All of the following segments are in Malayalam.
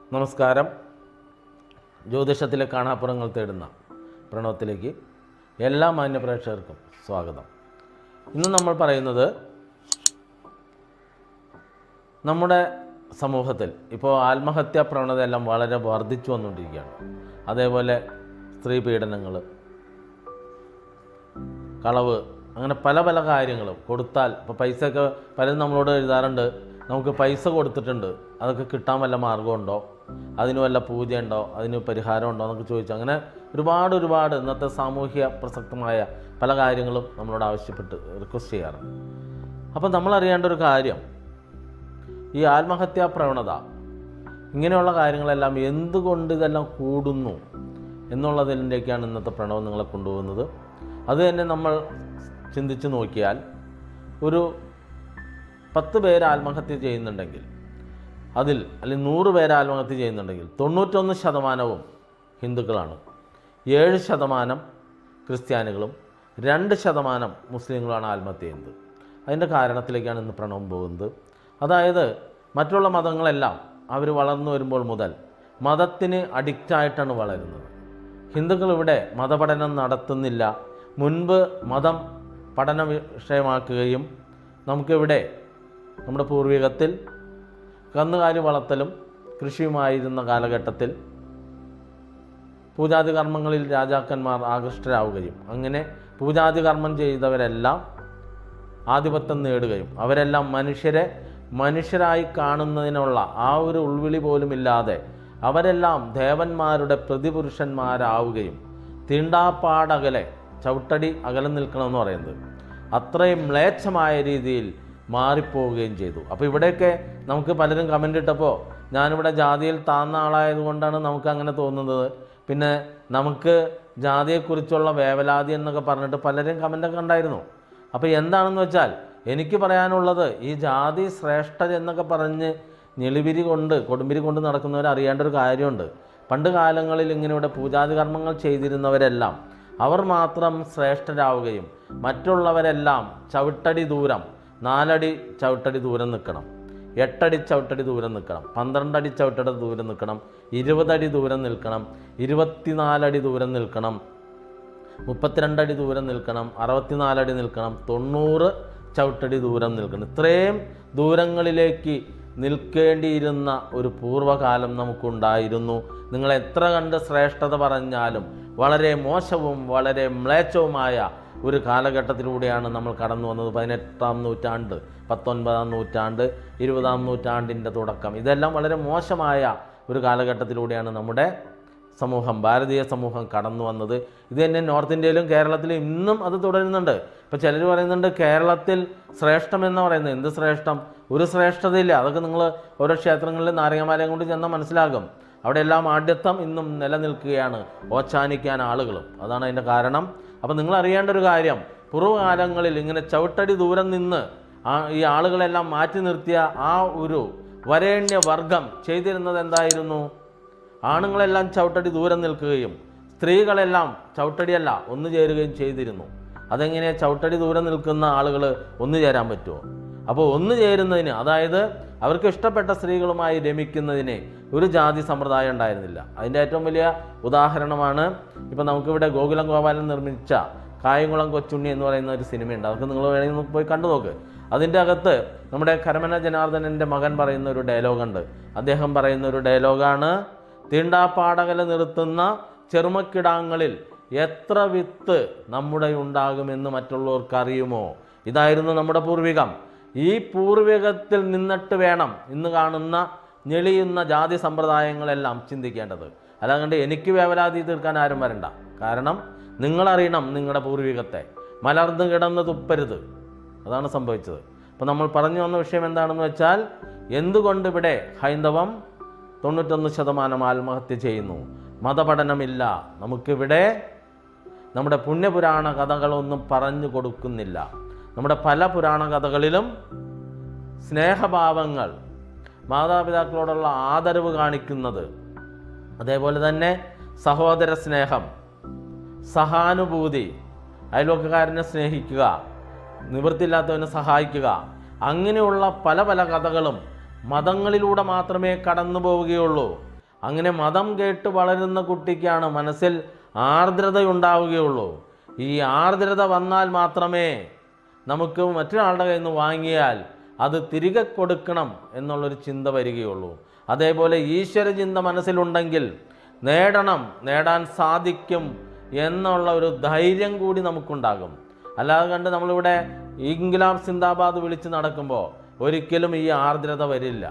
നമസ്കാരം ജ്യോതിഷത്തിലെ കാണാപ്പുറങ്ങൾ തേടുന്ന പ്രണവത്തിലേക്ക് എല്ലാ മാന്യപ്രേക്ഷകർക്കും സ്വാഗതം ഇന്ന് നമ്മൾ പറയുന്നത് നമ്മുടെ സമൂഹത്തിൽ ഇപ്പോൾ ആത്മഹത്യാ പ്രവണതയെല്ലാം വളരെ വർദ്ധിച്ചു വന്നുകൊണ്ടിരിക്കുകയാണ് അതേപോലെ സ്ത്രീ പീഡനങ്ങൾ കളവ് അങ്ങനെ പല പല കാര്യങ്ങളും കൊടുത്താൽ ഇപ്പോൾ പൈസയൊക്കെ പലരും നമ്മളോട് എഴുതാറുണ്ട് നമുക്ക് പൈസ കൊടുത്തിട്ടുണ്ട് അതൊക്കെ കിട്ടാൻ വല്ല മാർഗമുണ്ടോ അതിന് വല്ല പൂജയുണ്ടോ അതിന് പരിഹാരമുണ്ടോ എന്നൊക്കെ ചോദിച്ചു അങ്ങനെ ഒരുപാട് ഒരുപാട് ഇന്നത്തെ സാമൂഹ്യ പ്രസക്തമായ പല കാര്യങ്ങളും നമ്മളോട് ആവശ്യപ്പെട്ട് റിക്വസ്റ്റ് ചെയ്യാറുണ്ട് അപ്പോൾ നമ്മൾ അറിയേണ്ട ഒരു കാര്യം ഈ ആത്മഹത്യാ പ്രവണത ഇങ്ങനെയുള്ള കാര്യങ്ങളെല്ലാം എന്തുകൊണ്ട് ഇതെല്ലാം കൂടുന്നു എന്നുള്ളതിലേക്കാണ് ഇന്നത്തെ പ്രണവം നിങ്ങളെ കൊണ്ടുപോകുന്നത് അത് തന്നെ നമ്മൾ ചിന്തിച്ച് നോക്കിയാൽ ഒരു പത്ത് പേര് ആത്മഹത്യ ചെയ്യുന്നുണ്ടെങ്കിൽ അതിൽ അല്ലെങ്കിൽ നൂറ് പേര് ആത്മഹത്യ ചെയ്യുന്നുണ്ടെങ്കിൽ തൊണ്ണൂറ്റൊന്ന് ശതമാനവും ഹിന്ദുക്കളാണ് ഏഴ് ശതമാനം ക്രിസ്ത്യാനികളും രണ്ട് ശതമാനം മുസ്ലിങ്ങളുമാണ് ആത്മഹത്യ ചെയ്യുന്നത് അതിൻ്റെ കാരണത്തിലേക്കാണ് ഇന്ന് പ്രണവം പോകുന്നത് അതായത് മറ്റുള്ള മതങ്ങളെല്ലാം അവർ വളർന്നു വരുമ്പോൾ മുതൽ മതത്തിന് അഡിക്റ്റായിട്ടാണ് വളരുന്നത് ഹിന്ദുക്കൾ ഇവിടെ മതപഠനം നടത്തുന്നില്ല മുൻപ് മതം പഠന വിഷയമാക്കുകയും നമുക്കിവിടെ നമ്മുടെ പൂർവികത്തിൽ കന്നുകാലി വളർത്തലും കൃഷിയുമായിരുന്ന കാലഘട്ടത്തിൽ പൂജാതി കർമ്മങ്ങളിൽ രാജാക്കന്മാർ ആകൃഷ്ടരാവുകയും അങ്ങനെ പൂജാതി കർമ്മം ചെയ്തവരെല്ലാം ആധിപത്യം നേടുകയും അവരെല്ലാം മനുഷ്യരെ മനുഷ്യരായി കാണുന്നതിനുള്ള ആ ഒരു ഉൾവിളി പോലുമില്ലാതെ അവരെല്ലാം ദേവന്മാരുടെ പ്രതിപുരുഷന്മാരാവുകയും തീണ്ടാപ്പാടകലെ ചവിട്ടടി അകലം നിൽക്കണമെന്ന് പറയുന്നത് അത്രയും മ്ലേച്ഛമായ രീതിയിൽ മാറിപ്പോവുകയും ചെയ്തു അപ്പോൾ ഇവിടെയൊക്കെ നമുക്ക് പലരും കമൻ്റ് ഇട്ടപ്പോൾ ഞാനിവിടെ ജാതിയിൽ താന്ന ആളായതുകൊണ്ടാണ് നമുക്ക് അങ്ങനെ തോന്നുന്നത് പിന്നെ നമുക്ക് ജാതിയെക്കുറിച്ചുള്ള വേവലാതി എന്നൊക്കെ പറഞ്ഞിട്ട് പലരും കമൻ്റൊക്കെ ഉണ്ടായിരുന്നു അപ്പോൾ എന്താണെന്ന് വെച്ചാൽ എനിക്ക് പറയാനുള്ളത് ഈ ജാതി ശ്രേഷ്ഠത എന്നൊക്കെ പറഞ്ഞ് ഞെളിവിരി കൊണ്ട് കൊടുമ്പിരി കൊണ്ട് നടക്കുന്നവർ അറിയേണ്ട ഒരു കാര്യമുണ്ട് പണ്ട് കാലങ്ങളിൽ ഇങ്ങനെ ഇവിടെ പൂജാതി കർമ്മങ്ങൾ ചെയ്തിരുന്നവരെല്ലാം അവർ മാത്രം ശ്രേഷ്ഠരാവുകയും മറ്റുള്ളവരെല്ലാം ചവിട്ടടി ദൂരം നാലടി ചവിട്ടടി ദൂരം നിൽക്കണം എട്ടടി ചവിട്ടടി ദൂരം നിൽക്കണം പന്ത്രണ്ടടി ചവിട്ടടി ദൂരം നിൽക്കണം ഇരുപതടി ദൂരം നിൽക്കണം ഇരുപത്തിനാലടി ദൂരം നിൽക്കണം മുപ്പത്തിരണ്ടടി ദൂരം നിൽക്കണം അറുപത്തിനാലടി നിൽക്കണം തൊണ്ണൂറ് ചവിട്ടടി ദൂരം നിൽക്കണം ഇത്രയും ദൂരങ്ങളിലേക്ക് നിൽക്കേണ്ടിയിരുന്ന ഒരു പൂർവ്വകാലം നമുക്കുണ്ടായിരുന്നു നിങ്ങൾ എത്ര കണ്ട് ശ്രേഷ്ഠത പറഞ്ഞാലും വളരെ മോശവും വളരെ മ്ലേച്ഛവുമായ ഒരു കാലഘട്ടത്തിലൂടെയാണ് നമ്മൾ കടന്നു വന്നത് പതിനെട്ടാം നൂറ്റാണ്ട് പത്തൊൻപതാം നൂറ്റാണ്ട് ഇരുപതാം നൂറ്റാണ്ടിൻ്റെ തുടക്കം ഇതെല്ലാം വളരെ മോശമായ ഒരു കാലഘട്ടത്തിലൂടെയാണ് നമ്മുടെ സമൂഹം ഭാരതീയ സമൂഹം കടന്നു വന്നത് ഇത് തന്നെ നോർത്ത് ഇന്ത്യയിലും കേരളത്തിലും ഇന്നും അത് തുടരുന്നുണ്ട് ഇപ്പോൾ ചിലർ പറയുന്നുണ്ട് കേരളത്തിൽ ശ്രേഷ്ഠം എന്ന് പറയുന്നത് എന്ത് ശ്രേഷ്ഠം ഒരു ശ്രേഷ്ഠതയില്ല അതൊക്കെ നിങ്ങൾ ഓരോ ക്ഷേത്രങ്ങളിൽ നാരങ്ങമാലയം കൊണ്ട് ചെന്നാൽ മനസ്സിലാകും അവിടെ എല്ലാം ആഢ്യത്വം ഇന്നും നിലനിൽക്കുകയാണ് ഓച്ചാനിക്കാൻ ആളുകളും അതാണ് അതിൻ്റെ കാരണം അപ്പോൾ നിങ്ങൾ അറിയേണ്ട ഒരു കാര്യം പൂർവ്വകാലങ്ങളിൽ ഇങ്ങനെ ചവിട്ടടി ദൂരം നിന്ന് ആ ഈ ആളുകളെല്ലാം മാറ്റി നിർത്തിയ ആ ഒരു വരേണ്യ വർഗം ചെയ്തിരുന്നത് എന്തായിരുന്നു ആണുങ്ങളെല്ലാം ചവിട്ടടി ദൂരം നിൽക്കുകയും സ്ത്രീകളെല്ലാം ചവിട്ടടിയല്ല ഒന്നു ചേരുകയും ചെയ്തിരുന്നു അതെങ്ങനെ ചവിട്ടടി ദൂരം നിൽക്കുന്ന ആളുകൾ ഒന്നു ചേരാൻ പറ്റുമോ അപ്പോൾ ഒന്നു ചേരുന്നതിന് അതായത് അവർക്ക് ഇഷ്ടപ്പെട്ട സ്ത്രീകളുമായി രമിക്കുന്നതിന് ഒരു ജാതി സമ്പ്രദായം ഉണ്ടായിരുന്നില്ല അതിൻ്റെ ഏറ്റവും വലിയ ഉദാഹരണമാണ് ഇപ്പം നമുക്കിവിടെ ഗോകുലം ഗോപാലൻ നിർമ്മിച്ച കായംകുളം കൊച്ചുണ്ണി എന്ന് പറയുന്ന ഒരു സിനിമയുണ്ട് അതൊക്കെ നിങ്ങൾ വേണമെങ്കിൽ ഒന്ന് പോയി കണ്ടു നോക്ക് അതിൻ്റെ അകത്ത് നമ്മുടെ കരമന ജനാർദ്ദനൻ്റെ മകൻ പറയുന്ന ഒരു ഡയലോഗുണ്ട് അദ്ദേഹം പറയുന്ന ഒരു ഡയലോഗാണ് തീണ്ടാപ്പാടകല നിർത്തുന്ന ചെറുമക്കിടാങ്ങളിൽ എത്ര വിത്ത് നമ്മുടെ ഉണ്ടാകുമെന്ന് മറ്റുള്ളവർക്ക് അറിയുമോ ഇതായിരുന്നു നമ്മുടെ പൂർവികം ഈ പൂർവികത്തിൽ നിന്നിട്ട് വേണം ഇന്ന് കാണുന്ന ഞെളിയുന്ന ജാതി സമ്പ്രദായങ്ങളെല്ലാം ചിന്തിക്കേണ്ടത് അല്ലാണ്ട് എനിക്ക് വേവലാതി തീർക്കാൻ ആരും വരണ്ട കാരണം നിങ്ങളറിയണം നിങ്ങളുടെ പൂർവികത്തെ മലർന്നു കിടന്ന് തുപ്പരുത് അതാണ് സംഭവിച്ചത് അപ്പോൾ നമ്മൾ പറഞ്ഞു വന്ന വിഷയം എന്താണെന്ന് വെച്ചാൽ എന്തുകൊണ്ട് ഇവിടെ ഹൈന്ദവം തൊണ്ണൂറ്റൊന്ന് ശതമാനം ആത്മഹത്യ ചെയ്യുന്നു മതപഠനമില്ല നമുക്കിവിടെ നമ്മുടെ പുണ്യപുരാണ കഥകളൊന്നും പറഞ്ഞു കൊടുക്കുന്നില്ല നമ്മുടെ പല പുരാണ കഥകളിലും സ്നേഹഭാവങ്ങൾ മാതാപിതാക്കളോടുള്ള ആദരവ് കാണിക്കുന്നത് അതേപോലെ തന്നെ സഹോദര സ്നേഹം സഹാനുഭൂതി അയൽവക്കക്കാരനെ സ്നേഹിക്കുക നിവൃത്തിയില്ലാത്തവനെ സഹായിക്കുക അങ്ങനെയുള്ള പല പല കഥകളും മതങ്ങളിലൂടെ മാത്രമേ കടന്നു പോവുകയുള്ളൂ അങ്ങനെ മതം കേട്ട് വളരുന്ന കുട്ടിക്കാണ് മനസ്സിൽ ആർദ്രതയുണ്ടാവുകയുള്ളൂ ഈ ആർദ്രത വന്നാൽ മാത്രമേ നമുക്ക് മറ്റൊരാളുടെ കയ്യിൽ നിന്ന് വാങ്ങിയാൽ അത് തിരികെ കൊടുക്കണം എന്നുള്ളൊരു ചിന്ത വരികയുള്ളൂ അതേപോലെ ഈശ്വര ചിന്ത മനസ്സിലുണ്ടെങ്കിൽ നേടണം നേടാൻ സാധിക്കും എന്നുള്ള ഒരു ധൈര്യം കൂടി നമുക്കുണ്ടാകും അല്ലാതെ കണ്ട് നമ്മളിവിടെ ഇംഗ്ലാം സിന്ദാബാദ് വിളിച്ച് നടക്കുമ്പോൾ ഒരിക്കലും ഈ ആർദ്രത വരില്ല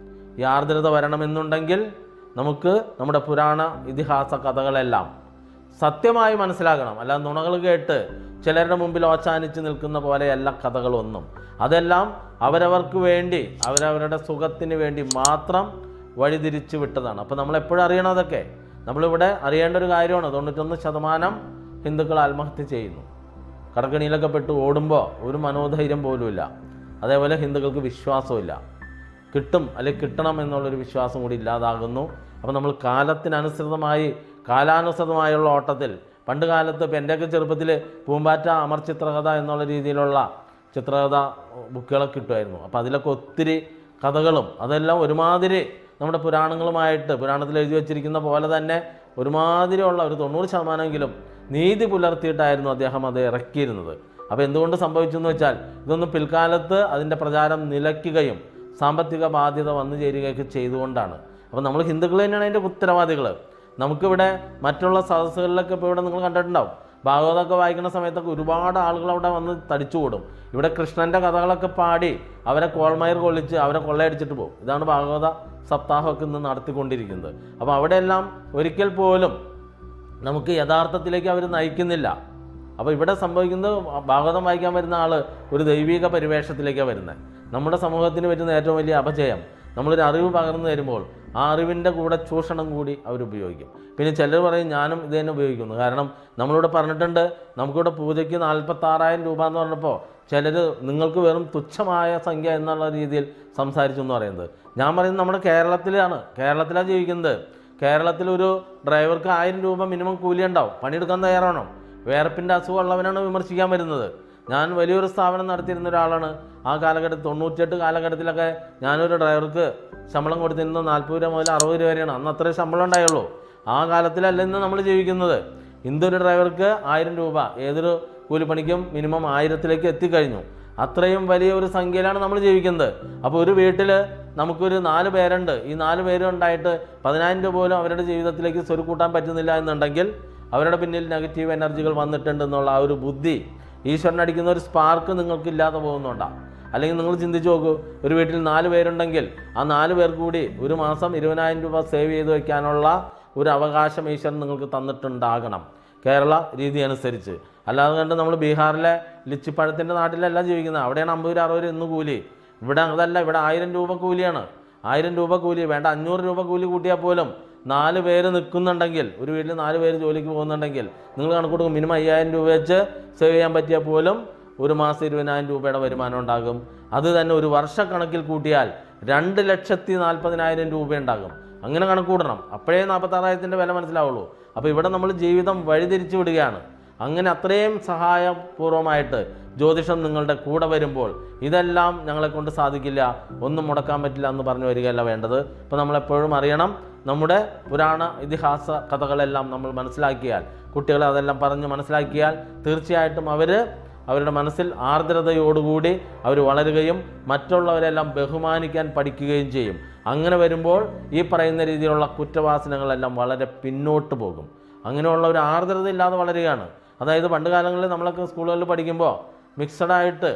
ഈ ആർദ്രത വരണമെന്നുണ്ടെങ്കിൽ നമുക്ക് നമ്മുടെ പുരാണ ഇതിഹാസ കഥകളെല്ലാം സത്യമായി മനസ്സിലാകണം അല്ലാതെ നുണകൾ കേട്ട് ചിലരുടെ മുമ്പിൽ ഓച്ചാനിച്ച് നിൽക്കുന്ന പോലെയല്ല കഥകളൊന്നും അതെല്ലാം അവരവർക്ക് വേണ്ടി അവരവരുടെ സുഖത്തിന് വേണ്ടി മാത്രം വഴിതിരിച്ചു വിട്ടതാണ് അപ്പോൾ നമ്മൾ എപ്പോഴും അറിയണം അതൊക്കെ നമ്മളിവിടെ അറിയേണ്ട ഒരു കാര്യമാണ് തൊണ്ണൂറ്റൊന്ന് ശതമാനം ഹിന്ദുക്കൾ ആത്മഹത്യ ചെയ്യുന്നു കടക്കണിയിലൊക്കെ പെട്ട് ഓടുമ്പോൾ ഒരു മനോധൈര്യം പോലുമില്ല അതേപോലെ ഹിന്ദുക്കൾക്ക് വിശ്വാസമില്ല കിട്ടും അല്ലെങ്കിൽ കിട്ടണം എന്നുള്ളൊരു വിശ്വാസം കൂടി ഇല്ലാതാകുന്നു അപ്പോൾ നമ്മൾ കാലത്തിനനുസൃതമായി കാലാനുസൃതമായുള്ള ഓട്ടത്തിൽ പണ്ട് കാലത്ത് ഇപ്പം എൻ്റെയൊക്കെ ചെറുപ്പത്തിൽ പൂമ്പാറ്റ അമർ ചിത്രകഥ എന്നുള്ള രീതിയിലുള്ള ചിത്രകഥ ബുക്കുകളൊക്കെ കിട്ടുമായിരുന്നു അപ്പോൾ അതിലൊക്കെ ഒത്തിരി കഥകളും അതെല്ലാം ഒരുമാതിരി നമ്മുടെ പുരാണങ്ങളുമായിട്ട് പുരാണത്തിൽ എഴുതി വച്ചിരിക്കുന്ന പോലെ തന്നെ ഒരുമാതിരിയുള്ള ഒരു തൊണ്ണൂറ് ശതമാനമെങ്കിലും നീതി പുലർത്തിയിട്ടായിരുന്നു അദ്ദേഹം അത് ഇറക്കിയിരുന്നത് അപ്പോൾ എന്തുകൊണ്ട് സംഭവിച്ചു എന്ന് വെച്ചാൽ ഇതൊന്നും പിൽക്കാലത്ത് അതിൻ്റെ പ്രചാരം നിലയ്ക്കുകയും സാമ്പത്തിക ബാധ്യത വന്നു ചേരുകയൊക്കെ ചെയ്തുകൊണ്ടാണ് അപ്പോൾ നമ്മൾ ഹിന്ദുക്കൾ തന്നെയാണ് അതിൻ്റെ ഉത്തരവാദികൾ നമുക്കിവിടെ മറ്റുള്ള സദസ്സുകളിലൊക്കെ ഇപ്പോൾ ഇവിടെ നിങ്ങൾ കണ്ടിട്ടുണ്ടാവും ഭാഗവതമൊക്കെ വായിക്കുന്ന സമയത്തൊക്കെ ഒരുപാട് ആളുകൾ അവിടെ വന്ന് തടിച്ചു കൂടും ഇവിടെ കൃഷ്ണൻ്റെ കഥകളൊക്കെ പാടി അവരെ കോൾമയർ കൊള്ളിച്ച് അവരെ കൊള്ളയടിച്ചിട്ട് പോകും ഇതാണ് ഭാഗവത സപ്താഹമൊക്കെ ഇന്ന് നടത്തിക്കൊണ്ടിരിക്കുന്നത് അപ്പോൾ അവിടെയെല്ലാം ഒരിക്കൽ പോലും നമുക്ക് യഥാർത്ഥത്തിലേക്ക് അവർ നയിക്കുന്നില്ല അപ്പോൾ ഇവിടെ സംഭവിക്കുന്നത് ഭാഗവതം വായിക്കാൻ വരുന്ന ആൾ ഒരു ദൈവിക പരിവേഷത്തിലേക്കാണ് വരുന്നത് നമ്മുടെ സമൂഹത്തിന് പറ്റുന്ന ഏറ്റവും വലിയ അപജയം നമ്മളൊരു അറിവ് പകർന്നു തരുമ്പോൾ ആ അറിവിൻ്റെ കൂടെ ചൂഷണം കൂടി അവർ ഉപയോഗിക്കും പിന്നെ ചിലർ പറയും ഞാനും ഇത് തന്നെ ഉപയോഗിക്കുന്നു കാരണം നമ്മളിവിടെ പറഞ്ഞിട്ടുണ്ട് നമുക്കിവിടെ പൂജയ്ക്ക് നാൽപ്പത്താറായിരം രൂപ എന്ന് പറഞ്ഞപ്പോൾ ചിലർ നിങ്ങൾക്ക് വെറും തുച്ഛമായ സംഖ്യ എന്നുള്ള രീതിയിൽ സംസാരിച്ചു എന്ന് പറയുന്നത് ഞാൻ പറയുന്നത് നമ്മുടെ കേരളത്തിലാണ് കേരളത്തിലാണ് ജീവിക്കുന്നത് കേരളത്തിൽ ഒരു ഡ്രൈവർക്ക് ആയിരം രൂപ മിനിമം കൂലി ഉണ്ടാവും പണിയെടുക്കാൻ തയ്യാറാണോ വേർപ്പിൻ്റെ അസുഖമുള്ളവനാണ് വിമർശിക്കാൻ വരുന്നത് ഞാൻ വലിയൊരു സ്ഥാപനം നടത്തിയിരുന്ന ഒരാളാണ് ആ കാലഘട്ടത്തിൽ തൊണ്ണൂറ്റെട്ട് കാലഘട്ടത്തിലൊക്കെ ഞാനൊരു ഡ്രൈവർക്ക് ശമ്പളം കൊടുത്തിരുന്നത് നാൽപ്പത് രൂപ മുതൽ അറുപത് രൂപ വരെയാണ് അന്ന് അത്രേ ശമ്പളം ഉണ്ടായുള്ളൂ ആ കാലത്തിലല്ല ഇന്ന് നമ്മൾ ജീവിക്കുന്നത് ഇന്നൊരു ഡ്രൈവർക്ക് ആയിരം രൂപ ഏതൊരു കൂലിപ്പണിക്കും മിനിമം ആയിരത്തിലേക്ക് എത്തിക്കഴിഞ്ഞു അത്രയും വലിയ ഒരു സംഖ്യയിലാണ് നമ്മൾ ജീവിക്കുന്നത് അപ്പോൾ ഒരു വീട്ടിൽ നമുക്കൊരു നാല് പേരുണ്ട് ഈ നാല് പേരും ഉണ്ടായിട്ട് പതിനായിരം രൂപ പോലും അവരുടെ ജീവിതത്തിലേക്ക് സ്വരുക്കൂട്ടാൻ പറ്റുന്നില്ല എന്നുണ്ടെങ്കിൽ അവരുടെ പിന്നിൽ നെഗറ്റീവ് എനർജികൾ വന്നിട്ടുണ്ട് എന്നുള്ള ആ ഒരു ബുദ്ധി ഈശ്വരൻ അടിക്കുന്ന ഒരു സ്പാർക്ക് നിങ്ങൾക്ക് ഇല്ലാതെ പോകുന്നുണ്ടാണ് അല്ലെങ്കിൽ നിങ്ങൾ ചിന്തിച്ച് നോക്കൂ ഒരു വീട്ടിൽ നാല് പേരുണ്ടെങ്കിൽ ആ നാല് പേർക്ക് കൂടി ഒരു മാസം ഇരുപതിനായിരം രൂപ സേവ് ചെയ്ത് വയ്ക്കാനുള്ള ഒരു അവകാശം ഈശ്വരൻ നിങ്ങൾക്ക് തന്നിട്ടുണ്ടാകണം കേരള രീതി അനുസരിച്ച് അല്ലാതെ കണ്ട് നമ്മൾ ബീഹാറിലെ ലിച്ചിപ്പഴത്തിൻ്റെ നാട്ടിലല്ല ജീവിക്കുന്നത് അവിടെയാണ് അമ്പത് രൂപ അറുപത് രൂപ ഇന്ന് കൂലി ഇവിടെ അതല്ല ഇവിടെ ആയിരം രൂപ കൂലിയാണ് ആയിരം രൂപ കൂലി വേണ്ട അഞ്ഞൂറ് രൂപ കൂലി കൂട്ടിയാൽ പോലും നാല് പേര് നിൽക്കുന്നുണ്ടെങ്കിൽ ഒരു വീട്ടിൽ നാല് പേര് ജോലിക്ക് പോകുന്നുണ്ടെങ്കിൽ നിങ്ങൾ കണക്ക് കൊടുക്കും മിനിമം അയ്യായിരം രൂപ വെച്ച് സേവ് ചെയ്യാൻ പറ്റിയാൽ പോലും ഒരു മാസം ഇരുപതിനായിരം രൂപയുടെ വരുമാനം ഉണ്ടാകും അത് തന്നെ ഒരു വർഷക്കണക്കിൽ കൂട്ടിയാൽ രണ്ട് ലക്ഷത്തി നാൽപ്പതിനായിരം രൂപ ഉണ്ടാകും അങ്ങനെ കണക്ക് കൂടണം അപ്പോഴേ നാൽപ്പത്താറായിരത്തിൻ്റെ വില മനസ്സിലാവുള്ളൂ അപ്പോൾ ഇവിടെ നമ്മൾ ജീവിതം വഴിതിരിച്ചു വിടുകയാണ് അങ്ങനെ അത്രയും സഹായപൂർവമായിട്ട് ജ്യോതിഷം നിങ്ങളുടെ കൂടെ വരുമ്പോൾ ഇതെല്ലാം ഞങ്ങളെ കൊണ്ട് സാധിക്കില്ല ഒന്നും മുടക്കാൻ പറ്റില്ല എന്ന് പറഞ്ഞു വരികയല്ല വേണ്ടത് അപ്പോൾ നമ്മളെപ്പോഴും അറിയണം നമ്മുടെ പുരാണ ഇതിഹാസ കഥകളെല്ലാം നമ്മൾ മനസ്സിലാക്കിയാൽ കുട്ടികളെ അതെല്ലാം പറഞ്ഞ് മനസ്സിലാക്കിയാൽ തീർച്ചയായിട്ടും അവർ അവരുടെ മനസ്സിൽ ആർദ്രതയോടുകൂടി അവർ വളരുകയും മറ്റുള്ളവരെല്ലാം ബഹുമാനിക്കാൻ പഠിക്കുകയും ചെയ്യും അങ്ങനെ വരുമ്പോൾ ഈ പറയുന്ന രീതിയിലുള്ള കുറ്റവാസനകളെല്ലാം വളരെ പിന്നോട്ട് പോകും അങ്ങനെയുള്ള ഒരു ആർദ്രത ഇല്ലാതെ വളരുകയാണ് അതായത് പണ്ട് കാലങ്ങളിൽ നമ്മളൊക്കെ സ്കൂളുകളിൽ പഠിക്കുമ്പോൾ മിക്സഡായിട്ട്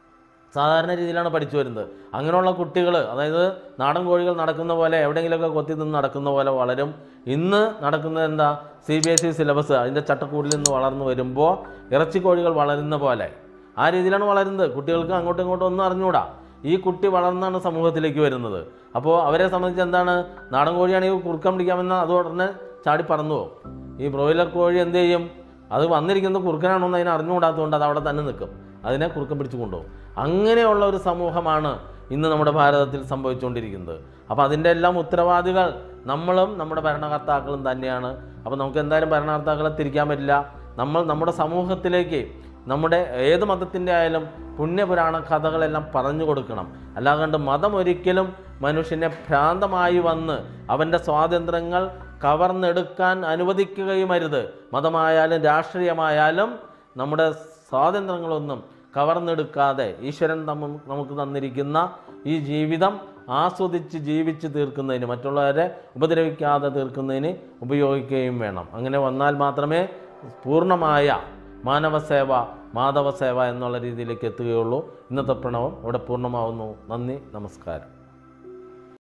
സാധാരണ രീതിയിലാണ് പഠിച്ചു വരുന്നത് അങ്ങനെയുള്ള കുട്ടികൾ അതായത് നാടൻ കോഴികൾ നടക്കുന്ന പോലെ എവിടെയെങ്കിലുമൊക്കെ കൊത്തി നിന്ന് നടക്കുന്ന പോലെ വളരും ഇന്ന് നടക്കുന്നത് എന്താ C B S E syllabus അതിൻ്റെ ചട്ടക്കൂടിൽ നിന്ന് വളർന്നു വരുമ്പോൾ ഇറച്ചിക്കോഴികൾ വളരുന്ന പോലെ ആ രീതിയിലാണ് വളരുന്നത് കുട്ടികൾക്ക് അങ്ങോട്ടും ഇങ്ങോട്ടും ഒന്നും അറിഞ്ഞുകൂടാ ഈ കുട്ടി വളർന്നാണ് സമൂഹത്തിലേക്ക് വരുന്നത് അപ്പോൾ അവരെ സംബന്ധിച്ച് എന്താണ് നാടൻ കോഴിയാണെങ്കിൽ കുറുക്കം പിടിക്കാമെന്നാൽ അത് ഉടനെ ചാടി പറന്നു പോകും ഈ ബ്രോയിലർ കോഴി എന്ത് ചെയ്യും അത് വന്നിരിക്കുന്നത് കുറുക്കനാണോ എന്ന് അതിനെ അറിഞ്ഞുകൂടാത്തതുകൊണ്ട് അത് അവിടെ തന്നെ നിൽക്കും അതിനെ കുറുക്കം പിടിച്ചു കൊണ്ടുപോകും അങ്ങനെയുള്ള ഒരു സമൂഹമാണ് ഇന്ന് നമ്മുടെ ഭാരതത്തിൽ സംഭവിച്ചുകൊണ്ടിരിക്കുന്നത് അപ്പോൾ അതിൻ്റെ എല്ലാം ഉത്തരവാദികൾ നമ്മളും നമ്മുടെ ഭരണകർത്താക്കളും തന്നെയാണ് അപ്പോൾ നമുക്ക് എന്തായാലും ഭരണകർത്താക്കളെ തിരിക്കാൻ പറ്റില്ല നമ്മൾ നമ്മുടെ സമൂഹത്തിലേക്ക് നമ്മുടെ ഏത് മതത്തിൻ്റെ ആയാലും പുണ്യപുരാണ കഥകളെല്ലാം പറഞ്ഞു കൊടുക്കണം അല്ലാണ്ട് മതം ഒരിക്കലും മനുഷ്യനെ ഭ്രാന്തമായി വന്ന് അവൻ്റെ സ്വാതന്ത്ര്യങ്ങൾ കവർന്നെടുക്കാൻ അനുവദിക്കുകയുമരുത് മതമായാലും രാഷ്ട്രീയമായാലും നമ്മുടെ സ്വാതന്ത്ര്യങ്ങളൊന്നും കവർന്നെടുക്കാതെ ഈശ്വരൻ നമ്മ നമുക്ക് തന്നിരിക്കുന്ന ഈ ജീവിതം ആസ്വദിച്ച് ജീവിച്ച് തീർക്കുന്നതിന് മറ്റുള്ളവരെ ഉപദ്രവിക്കാതെ തീർക്കുന്നതിന് ഉപയോഗിക്കുകയും വേണം അങ്ങനെ വന്നാൽ മാത്രമേ പൂർണ്ണമായ മാനവസേവ മാധവസേവ എന്നുള്ള രീതിയിലേക്ക് എത്തുകയുള്ളൂ ഇന്നത്തെ പ്രണവം ഇവിടെ പൂർണ്ണമാവുന്നു നന്ദി നമസ്കാരം